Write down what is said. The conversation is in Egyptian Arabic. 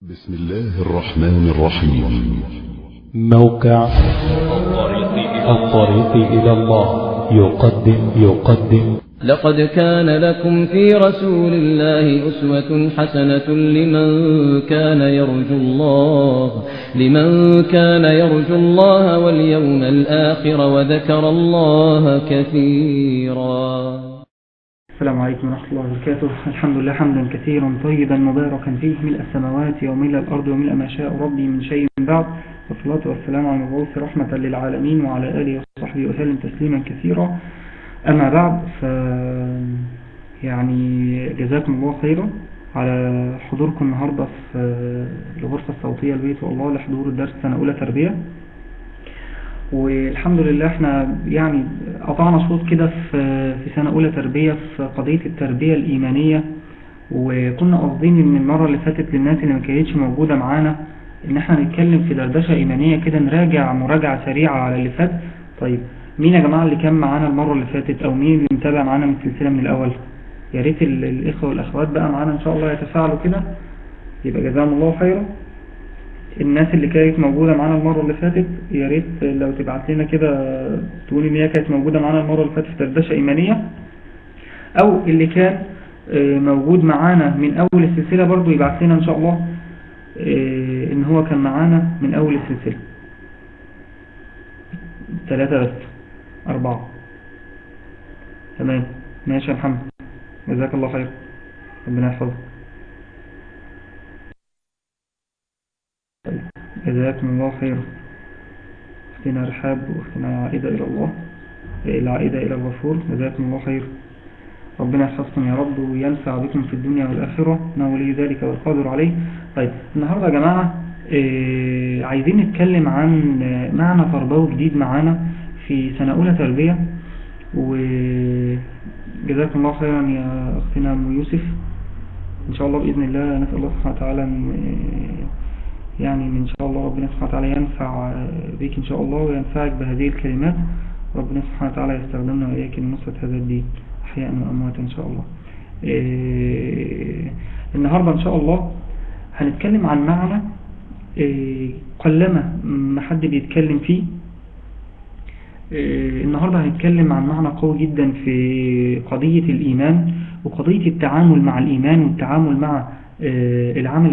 بسم الله الرحمن الرحيم موقع الطريق إلى الله يقدم يقدم لقد كان لكم في رسول الله أسوة حسنة لمن كان يرجو الله لمن كان يرجو الله واليوم الآخر وذكر الله كثيرا السلام عليكم ورحمة الله وبركاته الحمد لله حمدا كثيرا طيبا مباركا فيه ملء السماوات وملء الأرض وملء ما شاء ربي من شيء بعد والصلاة والسلام على المبعوث رحمة للعالمين وعلى آله وصحبه وسلم تسليما كثيرا أما بعد ف يعني جزاكم الله خيرا على حضوركم النهاردة في الغرفة الصوتية البيت والله لحضور الدرس سنة أولى تربية والحمد لله احنا يعني قطعنا شوط كده في في سنة أولى تربية في قضية التربية الإيمانية وكنا قاصدين ان المرة اللي فاتت للناس اللي ما كانتش موجودة معانا ان احنا نتكلم في دردشة إيمانية كده نراجع مراجعة سريعة على اللي فات طيب مين يا جماعة اللي كان معانا المرة اللي فاتت او مين اللي متابع معانا من السلسلة من الأول يا ريت ال- الإخوة والأخوات بقى معانا إن شاء الله يتفاعلوا كده يبقى جزاهم الله خيرا الناس اللي كانت موجودة معانا المرة اللي فاتت يا ريت لو تبعت لنا كده تقول ان هي كانت موجودة معانا المرة اللي فاتت في دردشة إيمانية او اللي كان آه، موجود معانا من اول السلسلة برضو يبعت لنا ان شاء الله آه، ان هو كان معانا من اول السلسلة ثلاثة بس اربعة تمام ماشي يا محمد جزاك الله خير ربنا يحفظك طيب، جزاكم الله خير اختنا رحاب واختنا عائدة إلى الله العائدة إلى الغفور جزاكم الله خير ربنا يحفظكم يا رب وينفع بكم في الدنيا والآخرة إنه ولي ذلك والقادر عليه طيب النهاردة يا جماعة آه، عايزين نتكلم عن آه، معنى تربوي جديد معانا في سنة أولى تربية وجزاكم الله خيرا يا أختنا أم يوسف إن شاء الله بإذن الله نسأل الله سبحانه وتعالى أن آه، يعني إن شاء الله ربنا سبحانه وتعالى ينفع بك إن شاء الله وينفعك بهذه الكلمات ربنا سبحانه وتعالى يستخدمنا وإياك لنصرة هذا الدين أحياء وأموات إن شاء الله إيه النهاردة إن شاء الله هنتكلم عن معنى إيه قلما ما حد بيتكلم فيه إيه النهاردة هنتكلم عن معنى قوي جدا في قضية الإيمان وقضية التعامل مع الإيمان والتعامل مع إيه العمل